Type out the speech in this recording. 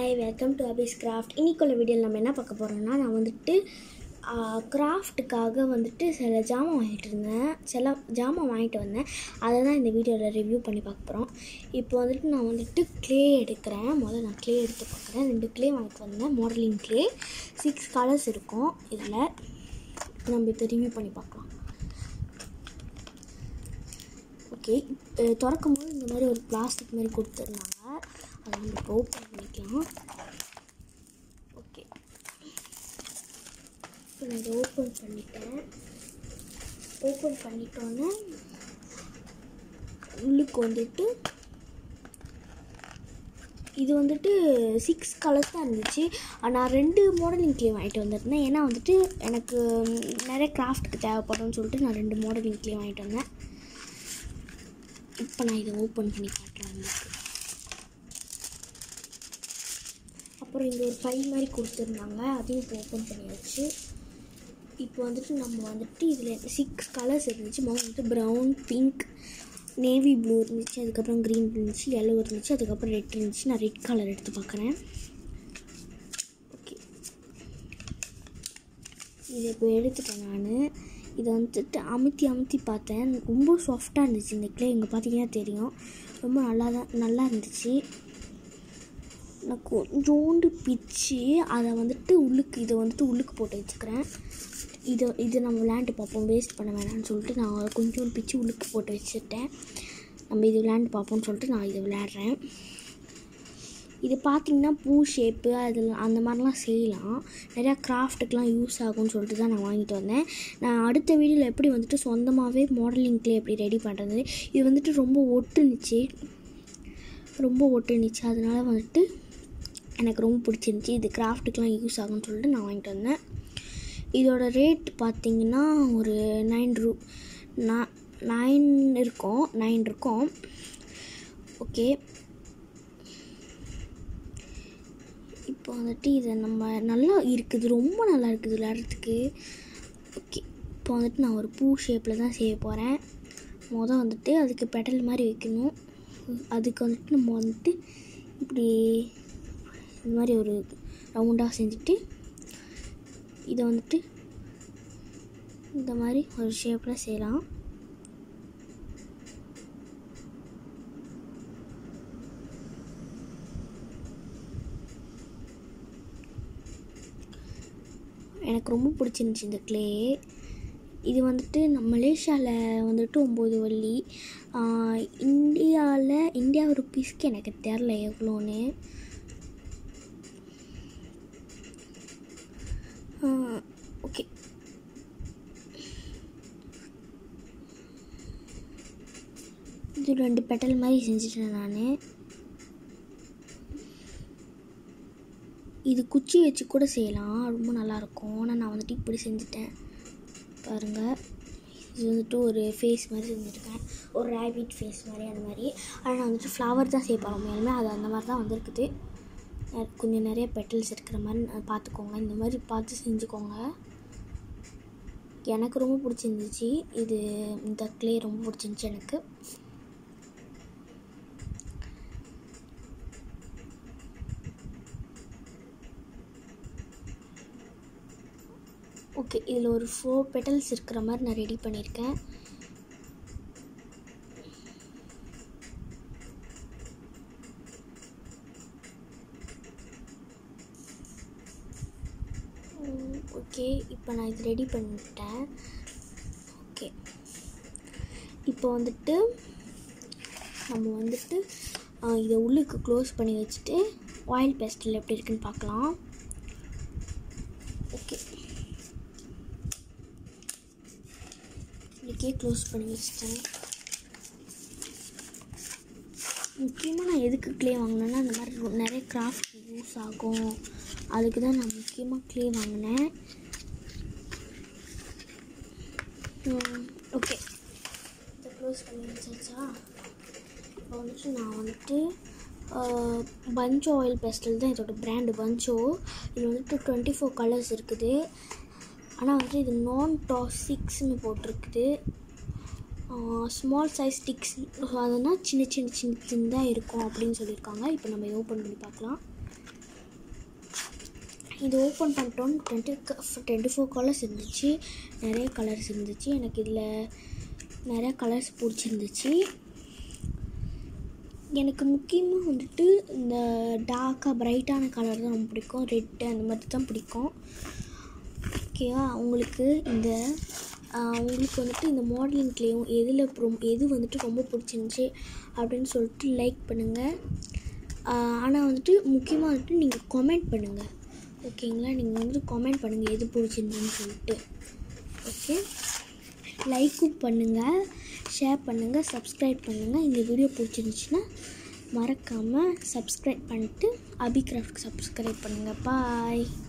hi welcome to Abi's craft இன்னைக்குள்ள வீடியோவில் நம்ம என்ன பார்க்க போகிறோம்னா நான் வந்துட்டு கிராஃப்ட்டுக்காக வந்துட்டு சில ஜாமான் வாங்கிட்டு இருந்தேன் சில ஜாமான் வாங்கிட்டு வந்தேன் அதை தான் இந்த வீடியோவில் ரிவ்யூ பண்ணி பார்க்க போகிறோம் இப்போ வந்துட்டு நான் வந்துட்டு க்ளே எடுக்கிறேன் முதல்ல நான் க்ளே எடுத்து பார்க்குறேன் ரெண்டு க்ளே வாங்கிட்டு வந்தேன் மாடலிங் க்ளே சிக்ஸ் கலர்ஸ் இருக்கும் இதில் நம்ம இப்போ ரிவ்யூ பண்ணி பார்க்கலாம் ஓகே திறக்கும் போது இந்த மாதிரி ஒரு பிளாஸ்டிக் மாதிரி கொடுத்துருந்தாங்க அதை நம்ம இப்போ ஓப்பன் பண்ணிக்கலாம் ஓகே இப்போ நான் இதை ஓப்பன் பண்ணிட்டேன் ஓப்பன் பண்ணிட்டோன்னே உள்ளுக்கு வந்துட்டு இது வந்துட்டு சிக்ஸ் கலர்ஸ் தான் இருந்துச்சு நான் ரெண்டு மாடலிங் க்ளே வாங்கிட்டு வந்திருந்தேன் ஏன்னா வந்துட்டு எனக்கு நிறைய கிராஃப்ட்டுக்கு தேவைப்படும்னு சொல்லிட்டு நான் ரெண்டு மாடலிங் க்ளே வாங்கிட்டு வந்தேன் இப்போ நான் இதை ஓப்பன் பண்ணி காட்டுறேன் உங்களுக்கு அப்புறம் இங்கே ஒரு ஃபைல் மாதிரி கொடுத்துருந்தாங்க அதையும் இப்போ ஓப்பன் பண்ணியாச்சு இப்போ வந்துட்டு நம்ம வந்துட்டு இதில் சிக்ஸ் கலர்ஸ் இருந்துச்சு முதல்ல வந்துட்டு ப்ரௌன் பிங்க் நேவி ப்ளூ இருந்துச்சு அதுக்கப்புறம் க்ரீன் இருந்துச்சு எல்லோ இருந்துச்சு அதுக்கப்புறம் ரெட் இருந்துச்சு நான் ரெட் கலர் எடுத்து பார்க்குறேன் ஓகே இதை இப்போ எடுத்துட்டேன் நான் இதை வந்துட்டு அமுத்தி அமுத்தி பார்த்தேன் ரொம்ப சாஃப்டாக இருந்துச்சு இந்த கிளே இங்கே பார்த்தீங்கன்னா தெரியும் ரொம்ப நல்லா தான் நல்லா இருந்துச்சு நான் கொஞ்சோண்டு பிச்சு அதை வந்துட்டு உள்ளுக்கு இதை வந்துட்டு உள்ளுக்கு போட்டு வச்சுக்கிறேன் இதை இதை நம்ம விளையாண்டு பார்ப்போம் வேஸ்ட் பண்ண வேணாம்னு சொல்லிட்டு நான் கொஞ்சோண்டு பிச்சு உள்ளுக்கு போட்டு வச்சுட்டேன் நம்ம இது விளையாண்டு பார்ப்போம்னு சொல்லிட்டு நான் இதை விளையாடுறேன் இது பார்த்திங்கன்னா பூ ஷேப்பு அதில் அந்த மாதிரிலாம் செய்யலாம் நிறையா கிராஃப்ட்டுக்கெலாம் யூஸ் ஆகும்னு சொல்லிட்டு தான் நான் வாங்கிட்டு வந்தேன் நான் அடுத்த வீடியோவில் எப்படி வந்துட்டு சொந்தமாகவே மாடலிங்க்லேயே எப்படி ரெடி பண்ணுறது இது வந்துட்டு ரொம்ப ஒட்டுனுச்சு ரொம்ப ஒட்டுனுச்சு அதனால வந்துட்டு எனக்கு ரொம்ப பிடிச்சிருந்துச்சி இது கிராஃப்ட்டுக்கெலாம் யூஸ் ஆகும்னு சொல்லிட்டு நான் வாங்கிட்டு வந்தேன் இதோட ரேட் பார்த்திங்கன்னா ஒரு நைன் ரூ நைன் இருக்கும் நைன் இருக்கும் ஓகே இப்போ வந்துட்டு இதை நம்ம நல்லா இருக்குது ரொம்ப நல்லா இருக்குது விளையாடுறதுக்கு ஓகே இப்போ வந்துட்டு நான் ஒரு பூ ஷேப்பில் தான் செய்ய போகிறேன் மொதல் வந்துட்டு அதுக்கு பெடல் மாதிரி வைக்கணும் அதுக்கு வந்துட்டு நம்ம வந்துட்டு இப்படி இந்த மாதிரி ஒரு ரவுண்டாக செஞ்சுட்டு இதை வந்துட்டு இந்த மாதிரி ஒரு ஷேப்பில் செய்யலாம் எனக்கு ரொம்ப பிடிச்சிருந்துச்சி இந்த க்ளே இது வந்துட்டு நம்ம மலேசியாவில் வந்துட்டு ஒம்பது வள்ளி இந்தியாவில் இந்தியா ருப்பீஸ்க்கு எனக்கு தெரில எவ்வளோன்னு ஓகே இது ரெண்டு பெட்டல் மாதிரி செஞ்சுட்டேன் நான் இது குச்சி வச்சு கூட செய்யலாம் ரொம்ப நல்லாயிருக்கும் ஆனால் நான் வந்துட்டு இப்படி செஞ்சுட்டேன் பாருங்கள் இது வந்துட்டு ஒரு ஃபேஸ் மாதிரி செஞ்சுருக்கேன் ஒரு ரேபிட் ஃபேஸ் மாதிரி அந்த மாதிரி ஆனால் நான் வந்துட்டு ஃப்ளவர் தான் செய்ய போகிறோம் மேலுமே அது அந்த மாதிரி தான் வந்திருக்குது கொஞ்சம் நிறைய பெட்டல்ஸ் இருக்கிற மாதிரி பார்த்துக்கோங்க இந்த மாதிரி பார்த்து செஞ்சுக்கோங்க எனக்கு ரொம்ப பிடிச்சிருந்துச்சி இது இந்த க்ளே ரொம்ப பிடிச்சிருந்துச்சி எனக்கு ஓகே இதில் ஒரு ஃபோர் பெட்டல்ஸ் இருக்கிற மாதிரி நான் ரெடி பண்ணியிருக்கேன் ஓகே இப்போ நான் இது ரெடி பண்ணிட்டேன் ஓகே இப்போ வந்துட்டு நம்ம வந்துட்டு இதை உள்ளுக்கு க்ளோஸ் பண்ணி வச்சுட்டு ஆயில் பேஸ்டில் எப்படி இருக்குன்னு பார்க்கலாம் ஓகே இதுக்கே க்ளோஸ் பண்ணி வச்சிட்டேன் முக்கியமாக நான் எதுக்கு க்ளே வாங்கினேன்னா இந்த மாதிரி நிறைய கிராஃப்ட் யூஸ் ஆகும் அதுக்கு தான் நான் முக்கியமாக க்ளே வாங்கினேன் ஓகே இதை க்ளோஸ் பண்ணி வச்சாச்சா இப்போ வந்துட்டு நான் வந்துட்டு பஞ்சோ ஆயில் பெஸ்டல் தான் இதோட பிராண்டு பஞ்சோ இது வந்துட்டு டுவெண்ட்டி ஃபோர் கலர்ஸ் இருக்குது ஆனால் வந்துட்டு இது நான் டாசிக்ஸ்னு போட்டிருக்குது ஸ்மால் சைஸ் ஸ்டிக்ஸ் அதனால் சின்ன சின்ன சின்ன சின்னதாக இருக்கும் அப்படின்னு சொல்லியிருக்காங்க இப்போ நம்ம இதை ஓப்பன் பண்ணி பார்க்கலாம் இது ஓப்பன் பண்ணிட்டோம் டுவெண்ட்டி டுவெண்ட்டி ஃபோர் கலர்ஸ் இருந்துச்சு நிறைய கலர்ஸ் இருந்துச்சு எனக்கு இதில் நிறைய கலர்ஸ் பிடிச்சிருந்துச்சு எனக்கு முக்கியமாக வந்துட்டு இந்த டார்க்காக பிரைட்டான கலர் தான் ரொம்ப பிடிக்கும் ரெட்டு அந்த மாதிரி தான் பிடிக்கும் ஓகேவா உங்களுக்கு இந்த ஆஹ், உங்களுக்கு வந்துட்டு இந்த மாடலிங் கிளேயும் எதில் ரொம்ப எது வந்துட்டு ரொம்ப பிடிச்சிருந்துச்சி அப்படின்னு சொல்லிட்டு லைக் பண்ணுங்கள் ஆனால் வந்துட்டு முக்கியமாக வந்துட்டு நீங்கள் கமெண்ட் பண்ணுங்கள் ஓகேங்களா நீங்கள் வந்துட்டு கமெண்ட் பண்ணுங்கள் எது பிடிச்சிருந்துன்னு சொல்லிட்டு ஓகே லைக்கும் பண்ணுங்கள் ஷேர் பண்ணுங்கள் சப்ஸ்கிரைப் பண்ணுங்கள் இந்த வீடியோ பிடிச்சிருந்துச்சுன்னா மறக்காமல் சப்ஸ்கிரைப் பண்ணிட்டு அபிகிராஃப்ட் சப்ஸ்கிரைப் பண்ணுங்கள் பாய்